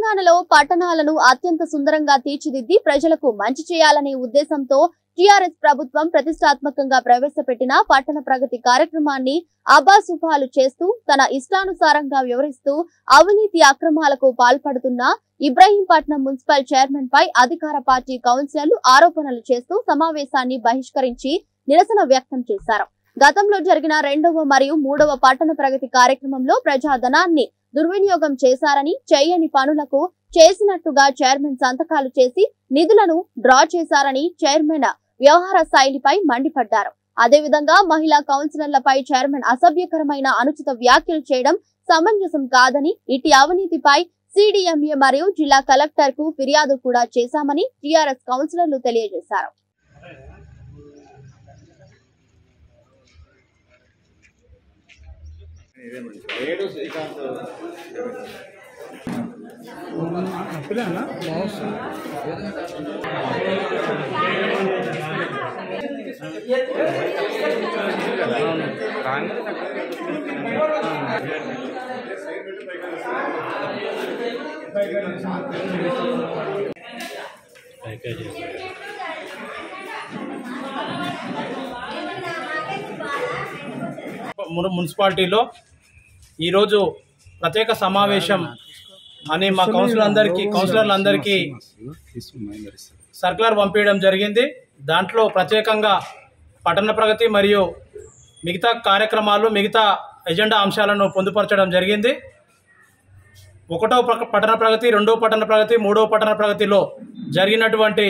తెలంగాణలో పట్టణాలను అత్యంత సుందరంగా తీర్చిదిద్ది ప్రజలకు మంచి చేయాలనే ఉద్దేశంతో టిఆర్ఎస్ ప్రభుత్వం ప్రతిష్టాత్మకంగా ప్రవేశపెట్టిన పట్టణ ప్రగతి కార్యక్రమాన్ని అబాసుఫాలు చేస్తూ తన ఇష్టానుసారంగా వ్యవహరిస్తూ అవినీతి అక్రమాలకు పాల్పడుతున్న ఇబ్రహీంపట్నం మున్సిపల్ చైర్మన్ పై అధికార పార్టీ కౌన్సిలర్లు ఆరోపణలు చేస్తూ సమావేశాన్ని బహిష్కరించి నిరసన వ్యక్తం చేశారు గతంలో జరిగిన రెండవ మరియు మూడవ పట్టణ ప్రగతి కార్యక్రమంలో ప్రజాధనాన్ని దుర్వినియోగం చేశారని చేయని పనులకు చేసినట్టుగా చైర్మన్ సంతకాలు చేసి నిధులను డ్రా చేశారని చైర్మన్ వ్యవహార శైలిపై మండిపడ్డారు అదేవిధంగా మహిళా కౌన్సిలర్లపై చైర్మన్ అసభ్యకరమైన అనుచిత వ్యాఖ్యలు చేయడం సమంజసం కాదని ఇటీ అవినీతిపై సిడిఎంఏ మరియు జిల్లా కలెక్టర్ కు ఫిర్యాదు కూడా చేశామని టీఆర్ఎస్ కౌన్సిలర్లు తెలియజేశారు మున్- మున్సిపాలిటీలో ఈరోజు ప్రత్యేక సమావేశం అని మా కౌన్సిలర్ అందరికీ కౌన్సిలర్లందరికీ సర్కులర్ పంపించడం జరిగింది దాంట్లో ప్రత్యేకంగా పట్టణ ప్రగతి మరియు మిగతా కార్యక్రమాలు మిగతా ఎజెండా అంశాలను పొందుపరచడం జరిగింది ఒకటో ప్ర- పట్టణ ప్రగతి రెండో పట్టణ ప్రగతి మూడో పట్టణ ప్రగతిలో జరిగినటువంటి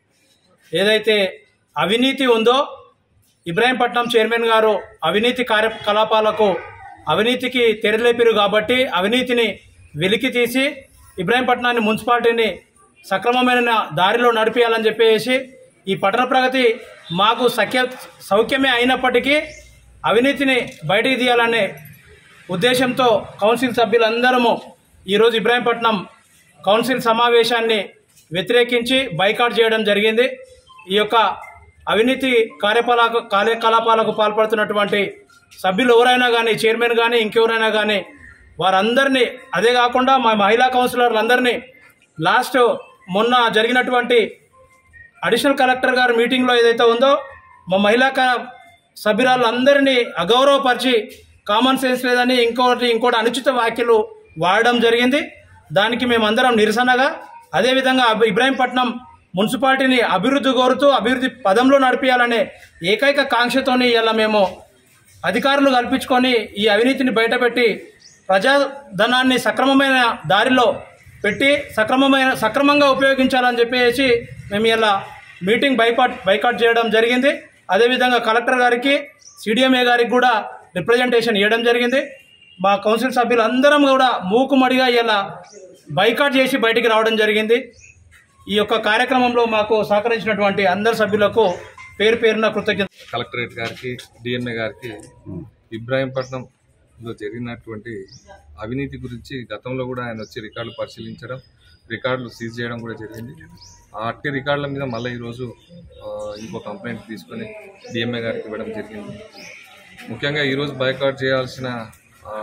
ఏదైతే అవినీతి ఉందో ఇబ్రాహీంపట్నం చైర్మన్ గారు అవినీతి కార్యకలాపాలకు అవినీతికి తెరలేపారు కాబట్టి అవినీతిని వెలికి తీసి ఇబ్రాహీంపట్నాన్ని మున్సిపాలిటీని సక్రమమైన దారిలో నడిపించాలని చెప్పేసి ఈ పట్టణ ప్రగతి మాకు సఖ్య సౌఖ్యమే అయినప్పటికీ అవినీతిని బయటికి తీయాలనే ఉద్దేశంతో కౌన్సిల్ సభ్యులందరము ఈరోజు ఇబ్రాహీంపట్నం కౌన్సిల్ సమావేశాన్ని వ్యతిరేకించి బైకాట్ చేయడం జరిగింది ఈ యొక్క అవినీతి కార్యకలాప కార్యకలాపాలకు పాల్పడుతున్నటువంటి సభ్యులు ఎవరైనా కానీ చైర్మన్ కానీ ఇంకెవరైనా కానీ వారందరినీ అదే కాకుండా మా మహిళా కౌన్సిలర్లందరినీ లాస్ట్ మొన్న జరిగినటువంటి అడిషనల్ కలెక్టర్ గారి మీటింగ్లో ఏదైతే ఉందో మా మహిళా క- సభ్యురాలందరినీ అగౌరవపరిచి కామన్ సెన్స్ లేదని ఇంకోటి ఇంకోటి అనుచిత వ్యాఖ్యలు వాడడం జరిగింది దానికి మేమందరం నిరసనగా అదేవిధంగా అబ్- ఇబ్రాహీంపట్నం మున్సిపాలిటీని అభివృద్ధి కోరుతూ అభివృద్ధి పదంలో నడిపించాలనే ఏకైక కాంక్షతోని ఇలా మేము అధికారులు కల్పించుకొని ఈ అవినీతిని బయటపెట్టి ప్రజాధనాన్ని సక్రమమైన దారిలో పెట్టి సక్రమమైన సక్రమంగా ఉపయోగించాలని చెప్పేసి మేము ఇలా మీటింగ్ బైకాట్ బైకాట్ చేయడం జరిగింది అదేవిధంగా కలెక్టర్ గారికి సిడిఎంఏ గారికి కూడా రిప్రజెంటేషన్ ఇవ్వడం జరిగింది మా కౌన్సిల్ సభ్యులందరం కూడా మూకుమడిగా ఇలా బైకాట్ చేసి బయటికి రావడం జరిగింది ఈ యొక్క కార్యక్రమంలో మాకు సహకరించినటువంటి అందరి సభ్యులకు పేరు పేరున కృతజ్ఞత కలెక్టరేట్ గారికి డిఎంఏ గారికి ఇబ్రాహీంపట్నంలో జరిగినటువంటి అవినీతి గురించి గతంలో కూడా ఆయన వచ్చి రికార్డులు పరిశీలించడం రికార్డులు సీజ్ చేయడం కూడా జరిగింది ఆ అట్టి రికార్డుల మీద మళ్ళీ ఈరోజు ఆ, ఇంకో కంప్లైంట్ తీసుకొని డిఎంఏ గారికి ఇవ్వడం జరిగింది ముఖ్యంగా ఈరోజు బైకాట్ చేయాల్సిన ఆ,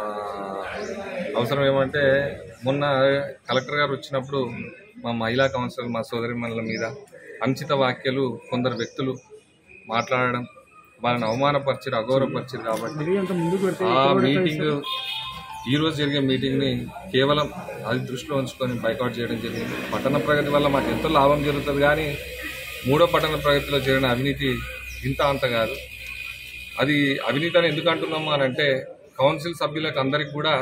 అవసరం ఏమంటే మొన్న కలెక్టర్ గారు వచ్చినప్పుడు మా మహిళా కౌన్సిలర్ మా సోదరిమణుల మీద అనుచిత వ్యాఖ్యలు కొందరు వ్యక్తులు మాట్లాడడం వాళ్ళని అవమానపరిచారు అగౌరవపరిచారు కాబట్టి ఆ మీటింగ్ ఈ రోజు జరిగే మీటింగ్ని కేవలం అది దృష్టిలో ఉంచుకొని బైకౌట్ చేయడం జరిగింది పట్టణ ప్రగతి వల్ల మాకు ఎంతో లాభం జరుగుతుంది కానీ మూడో పట్టణ ప్రగతిలో జరిగిన అవినీతి ఇంత అంత కాదు అది అవినీతి అని ఎందుకు అంటున్నాము అని అంటే కౌన్సిల్ సభ్యులకు అందరికి కూడా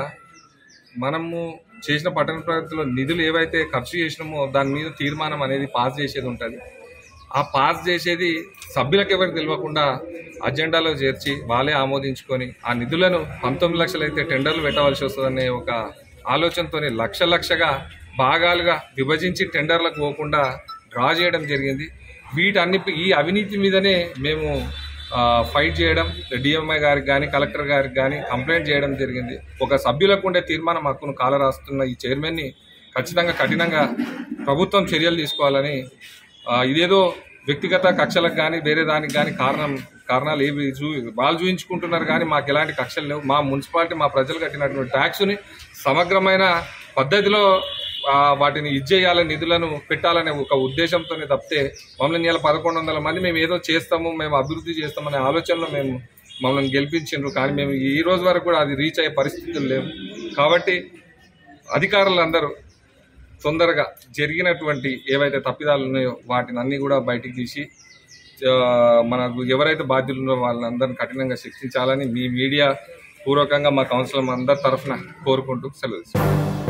మనము చేసిన పట్టణ ప్రగతిలో నిధులు ఏవైతే ఖర్చు చేసినామో దాని మీద తీర్మానం అనేది పాస్ చేసేది ఉంటుంది ఆ పాస్ చేసేది సభ్యులకు ఎవరికి తెలియకుండా అజెండాలో చేర్చి వాళ్ళే ఆమోదించుకొని ఆ నిధులను పంతొమ్మిది లక్షలు అయితే టెండర్లు పెట్టవలసి వస్తుందనే ఒక ఆలోచనతోని లక్ష లక్షగా భాగాలుగా విభజించి టెండర్లకు పోకుండా డ్రా చేయడం జరిగింది వీటన్ని ఈ అవినీతి మీదనే మేము ఆ, ఫైట్ చేయడం డిఎంఐ గారికి కానీ కలెక్టర్ గారికి కానీ కంప్లైంట్ చేయడం జరిగింది ఒక సభ్యులకు ఉండే తీర్మానం హక్కును కాల రాస్తున్న ఈ చైర్మన్ని ఖచ్చితంగా కఠినంగా ప్రభుత్వం చర్యలు తీసుకోవాలని ఆ, ఇదేదో వ్యక్తిగత కక్షలకు కానీ వేరే దానికి కానీ కారణం కారణాలు ఏవి చూ వాళ్ళు చూపించుకుంటున్నారు కానీ మాకు ఎలాంటి కక్షలు లేవు మా మున్సిపాలిటీ మా ప్రజలు కట్టినటువంటి ట్యాక్స్ని సమగ్రమైన పద్ధతిలో ఆ, వాటిని ఇచ్చేయాలని నిధులను పెట్టాలనే ఒక ఉద్దేశంతోనే తప్పితే మమ్మల్ని ఇలా పదకొండు వందల మంది మేము ఏదో చేస్తాము మేము అభివృద్ధి చేస్తామనే ఆలోచనలో మేము మమ్మల్ని గెలిపించిండ్రు కానీ మేము ఈ రోజు వరకు కూడా అది రీచ్ అయ్యే పరిస్థితులు లేవు కాబట్టి అధికారులందరూ తొందరగా జరిగినటువంటి ఏవైతే తప్పిదాలు ఉన్నాయో వాటిని అన్ని కూడా బయటికి తీసి ఆ, మనకు ఎవరైతే బాధ్యులు ఉన్నారో వాళ్ళందరినీ కఠినంగా శిక్షించాలని మీ మీడియా పూర్వకంగా మా కౌన్సిలర్ అందరి తరఫున కోరుకుంటూ సెలవు తీసుకుంటాం.